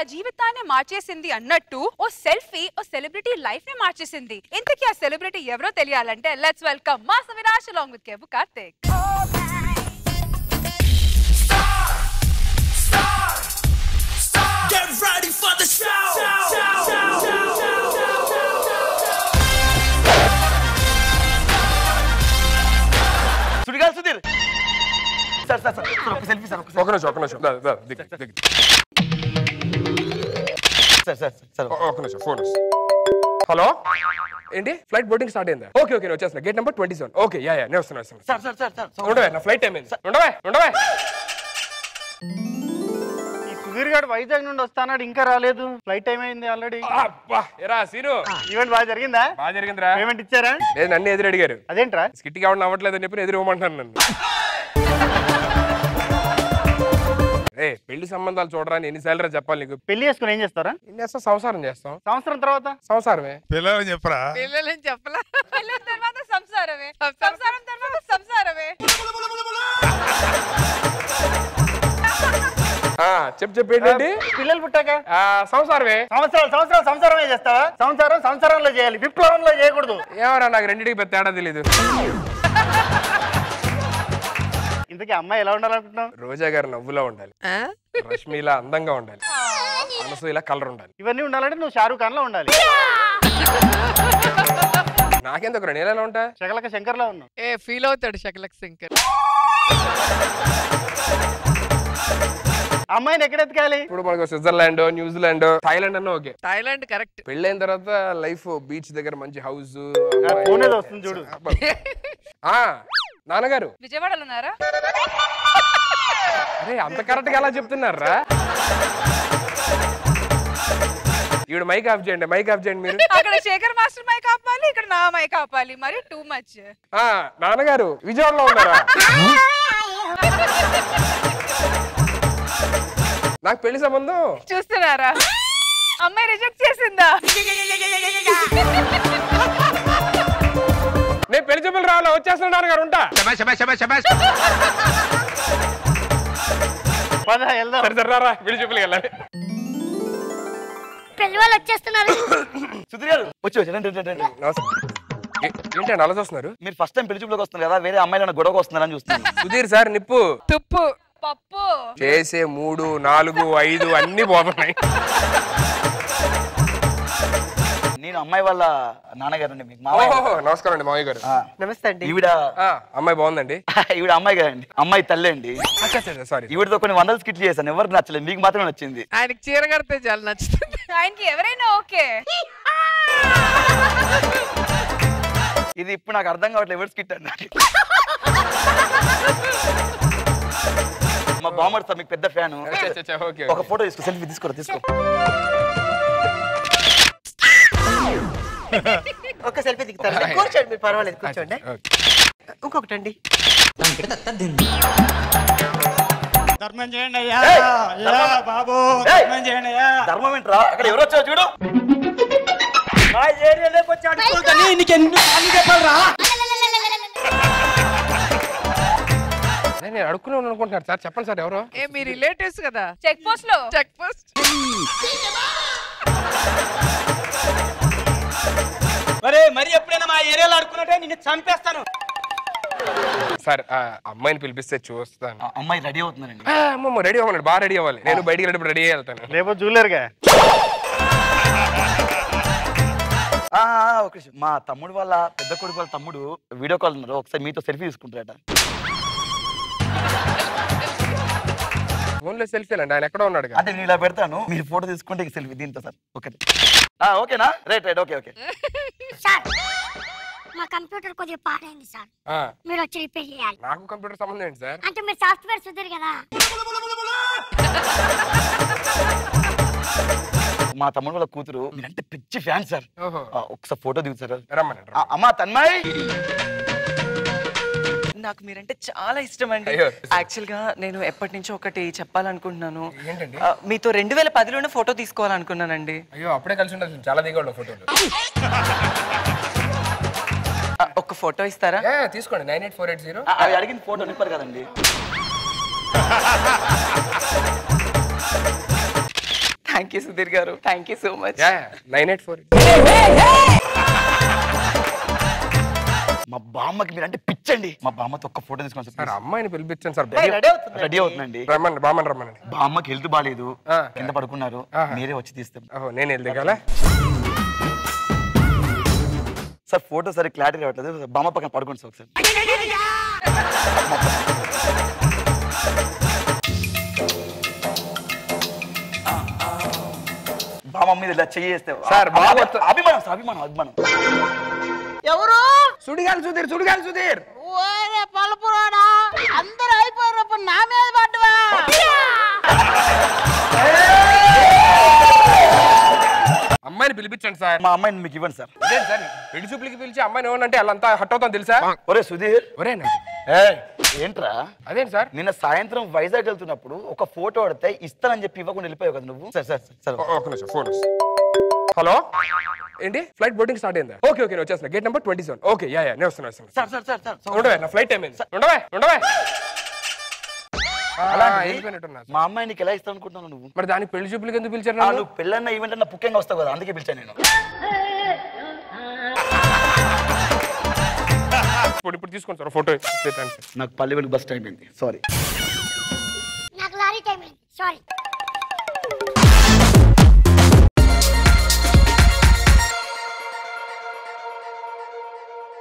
జీవితాన్ని మార్చేసింది అన్నట్టు ఓ సెల్ఫీ ఓ సెలబ్రిటీ లైఫ్ ని మార్చేసింది ఇంతకీ ఆ సెలబ్రిటీ ఎవరో తెలియాలంటే లెట్స్ వెల్కమ్ మా సవినాష్ అలాంగ్ విత్ కేబు Karthik Get ready for the show. Sudigali Sudheer sir sir sir sir, ఒక సెల్ఫీ సార్ ఒక ఒక నిమిషం ఒక నిమిషం దా, దా, దిగు, దిగు. సార్ సార్ సార్ ఓ- ఒక నిమిషం ఫోన్ హలో ఏంటి ఫ్లైట్ బోర్డింగ్ స్టార్ట్ అయిందా ఓకే ఓకే నేను వచ్చేస్తున్నా gate number twenty seven okay yeah yeah నేను వస్తున్నా వస్తున్నా సార్ సార్ సార్ సార్ ఉండవే నా ఫ్లైట్ టైం అయింది ఉండవే ఉండవే ఈ సుధీర్ గారు వైజాగ్ నుండి వస్తానాడు ఇంకా రాలేదు ఫ్లైట్ టైం అయింది ఆల్రెడీ అబ్బా ఎరా సీను ఈవెంట్ బాగా జరిగిందా బాగా జరిగిందిరా పేమెంట్ ఇచ్చారా లేదు నన్ను ఎదురు అడిగారు అదేంట్రా స్కిట్ కావడం అవ్వట్లేదు అని చెప్పి ఎదురు ఇవ్వమంటున్నాను నన్ను ఏ పెళ్లి సంబంధాలు చూడరా అని ఎన్నిసార్లు చెప్పాలి నీకు పెళ్లి చేసుకుని ఏం చేస్తారా ఏం చేస్తాం సంసారం చేస్తాం సంవత్సరం తర్వాత సంసారమే పిల్లలు చెప్పరా పిల్లలని చెప్పలా పెళ్ళిన తర్వాత సంసారమే సంసారం తర్వాత సంసారమే ఆ, చెప్పు చెప్పు ఏంటండి పిల్లలు పుట్టాక ఆ, సంసారమే సంవత్సరాలు సంవత్సరాలు సంసారమే చేస్తావా సంసారం సంసారంలో చేయాలి విప్లవంలో చేయకూడదు ఏమరా నాకు రెండింటికి పెద్ద తేడా తెలీదు ఇంతకీ అమ్మాయి ఎలా ఉండాలనుకుంటున్నావు రోజా గారు నవ్వులా ఉండాలి ఆ? రష్మిలా అందంగా ఉండాలి అనసూయలా కలర్ ఉండాలి ఇవన్నీ ఉండాలంటే నువ్వు షారూఖ్ ఖాన్ లో ఉండాలి నాకెందుకు నేను ఎలా ఉంటా శకలక శంకర్లో ఉన్నావు ఏ ఫీల్ అవుతాడు శకలక్ శంకర్ అమ్మాయిని ఎక్కడ ఎత్తుకాలి ఇప్పుడు మనకు స్విట్జర్లాండ్ న్యూజిలాండ్ థాయిలాండ్ అన్న ఓకే థాయిలాండ్ కరెక్ట్ పెళ్ళైన తర్వాత లైఫ్ బీచ్ దగ్గర మంచి హౌస్ ఫోన్ ఏదో వస్తుంది చూడు ఆ నాన్నగారు విజయవాడలో ఉన్నారా అరే అంత కరెక్ట్ గా ఎలా చెప్తున్నారా ఈవిడ మైక్ ఆఫ్ చేయండి మైక్ ఆఫ్ చేయండి మీరు అక్కడ శేఖర్ మాస్టర్ మైక్ ఆపాలి ఇక్కడ నా మైక్ ఆపాలి మరి టూ మచ్ ఆ నాన్నగారు విజయవాడలో ఉన్నారా నాకు పెళ్లి సంబంధం చూస్తున్నారా అమ్మాయి రిజెక్ట్ చేసిందా నేను పెళ్లి చూపులు రావాలా వచ్చేస్తున్నా నాన్నగారు ఉంటా పద వెళ్దాం సరే సరే రారా పెళ్లి చూపులకి వెళ్ళాలి పెళ్లి వాళ్ళు వచ్చేస్తున్నారు సుధీర్ గారు వచ్చి వచ్చి రండి, రండి, రండి. నమస్తే ఏ- ఏంటండి అలా చూస్తున్నారు మీరు ఫస్ట్ టైం పెళ్లి చూపులోకి వస్తున్నారు కదా వేరే అమ్మాయిలు గొడవకు వస్తున్నారని చూస్తున్నాను సుధీర్ సార్ నిప్పు తుప్పు పప్పు చేసే మూడు నాలుగు ఐదు అన్ని పోతున్నాయి నేను అమ్మాయి వాళ్ళ నాన్నగారండి మీకు మామయ్య ఓహో నమస్కారం అండి మామయ్య గారు ఆ, నమస్తే అండి ఈవిడ ఆ, అమ్మాయి బాగుందండి ఈవిడ అమ్మాయి కదండి అమ్మాయి తల్లి అండి సారీ ఈవిడతో కొన్ని వందల స్కిట్లు చేశాను ఎవరికి నచ్చలేదు మీకు మాత్రమే నచ్చింది ఆయనకి చీర కడితే చాలా నచ్చుతుంది ఆయనకి ఎవరైనా ఓకే ఇది ఇప్పుడు నాకు అర్థం కావట్లేదు ఎవరు స్కిట్ అండి నాకు. మా బామ్మర్ సార్ మీకు పెద్ద ఫ్యాన్ ఓకే ఒక ఫోటో తీసుకో సెల్ఫీ తీసుకోరా తీసుకో ఒక సెల్ఫీ దిగుతారు కూర్చోండి మీరు పర్వాలేదు కూర్చోండి ఇంకొకటి అండి ధర్మం చేయండి అయ్యా ఏయ్, అయ్యా ధర్మం- బాబు ఏయ్. ధర్మం చేయండి అయ్యా ధర్మం ఏంట్రా అక్కడ ఎవరు వచ్చారు చూడు మా ఏరియాలోకి వచ్చి అడుగుతాను నీకు ఎన్ని సార్లు చెప్పాలరా నేను అడుక్కునే అనుకుంటున్నారు సార్ చెప్పండి సార్ ఎవరు ఏ మీ రిలేటివ్స్ కదా చెక్ పోస్ట్ లో చెక్ పోస్ట్ మరి మరి ఎప్పుడైనా మా ఏరియాలో అడుకున్నట్టే నిన్ను చంపేస్తాను సార్ ఆ అమ్మాయిని పిలిపిస్తే చూస్తాను ఆ, అమ్మాయి రెడీ అవుతున్నారండి ఆ, అమ్మమ్మ రెడీ అవ్వండి బాగా రెడీ అవ్వాలి నేను బయటికి వెళ్ళినప్పుడు రెడీ వెళ్తాను రేపు జూలేరుగా ఆ, ఆ, ఒక నిమిషం. మా తమ్ముడు వాళ్ళ పెద్ద కొడుకు వాళ్ళ తమ్ముడు వీడియో కాల్ ఉన్నారు ఒకసారి మీతో సెల్ఫీ తీసుకుంటారట ఫోన్లో సెల్ఫీ అండి ఆయన ఎక్కడ ఉన్నాడు అంటే నేను ఇలా పెడతాను మీరు ఫోటో తీసుకుంటే సెల్ఫీ దీంతో సార్ ఓకే ఆ, ఓకేనా right right okay okay sir మా కంప్యూటర్ కొద్దిగా పాడైంది సార్ మీరు వచ్చి రిపేర్ చేయాలి నాకు కంప్యూటర్ సంబంధం ఏంటి సార్ అంటే మీరు సాఫ్ట్వేర్ సుధీర్ కదా మా తమ్ముడు వాళ్ళ కూతురు మీరంటే పిచ్చి ఫ్యాన్ సార్ ఓహో ఆ, ఒకసారి ఫోటో దిగుతారు రమ్మనండి ఆ, అమ్మా తన్మయ్ నాకు మీరంటే చాలా ఇష్టం అండి అయ్యో. యాక్చువల్ గా నేను ఎప్పటి నుంచో ఒకటి చెప్పాలనుకుంటున్నాను ఏంటండి ఆ, మీతో రెండు వేల పదిలోనే ఫోటో తీసుకోవాలనుకున్నానండి అయ్యో అప్పుడే కలిసి ఉండాలి చాలా దిగండి ఫోటోలు ఆ, ఒక్క ఫోటో ఇస్తారా ఏ, తీసుకోండి nine eight four eight zero ఆ, అవి అడిగిన ఫోటో నింపారు కదండి థ్యాంక్ యూ సుధీర్ గారు thank you so much nine eight four మా బామ్మకి మీరు అంటే పిచ్చండి మా బామ్మతో ఒక్క ఫోటో తీసుకుని సార్ అమ్మాయిని పిలిపించండి సార్ రెడీ అవుతుంది రెడీ అవుతుందండి రమ్మని బామ్మని రమ్మనండి బామ్మకి హెల్త్ బాగాలేదు ఆ. కింద పడుకున్నారు ఆహా. మీరే వచ్చి తీస్తాం ఓహో నేను వెళ్ళి దిగాలా సార్ ఫోటో సరే క్లారిటీ రావట్లేదు బామ్మ పక్కన పడుకోండి సార్ ఒకసారి బామ్మ మీద ఇలా చేయేస్తే సార్, బామ్మ అభి- తో- అభిమానం సార్ అభిమానం అభిమానం ఎవరు సుడిగాలి సుధీర్ సుడిగాలి సుధీర్ ఓరే పలుపురాడా అందరూ అయిపోయినప్పుడు నా మీద పడ్డవా అమ్మాయిని పిలిపించండి సార్ మా అమ్మాయిని మీకు ఇవ్వండి సార్ అదే సార్ పెళ్లి చూపులకి పిలిచి అమ్మాయిని ఏమనంటే వాళ్ళంతా హట్ అవుతాం తెలుసా ఒరే సుధీర్ ఒరేనా ఏయ్, ఏంట్రా అదేంటి సార్ నిన్న సాయంత్రం వైజాగ్ వెళ్తున్నప్పుడు ఒక ఫోటో పడితే ఇస్తానని చెప్పి ఇవ్వకుండా వెళ్ళిపోయావు కదా నువ్వు సార్ సార్ సార్ ఓ- ఒక నిమిషం ఫోటోస్ హలో ఏంటి ఫ్లైట్ బోర్డింగ్ స్టార్ట్ అయిందా ఓకే ఓకే నేను వచ్చేస్తున్నా gate number twenty seven okay yeah yeah నేను వస్తున్నా వస్తున్నా సార్ సార్ సార్ సార్ ఉండవే నా ఫ్లైట్ టైం అయింది ఉండవే ఉండవే అలాంటిది వెళ్ళిపోయినట్టున్నా మా అమ్మాయి నీకు ఎలా ఇస్తాను అనుకుంటున్నావు నువ్వు మరి దానికి పెళ్లి చూపులకి ఎందుకు పిలిచారు ఆ, నన్ను? నువ్వు పెళ్ళన్న ఈవెంట్ అన్న పుక్కంగా వస్తావు కదా అందుకే పిలిచాను నేను ఇప్పుడు ఇప్పుడు తీసుకోండి సార్ ఫోటో పెట్టండి సార్ నాకు పల్లె వెలుగు బస్ టైం అయింది సారీ నాకు లారీ టైం అయింది సారీ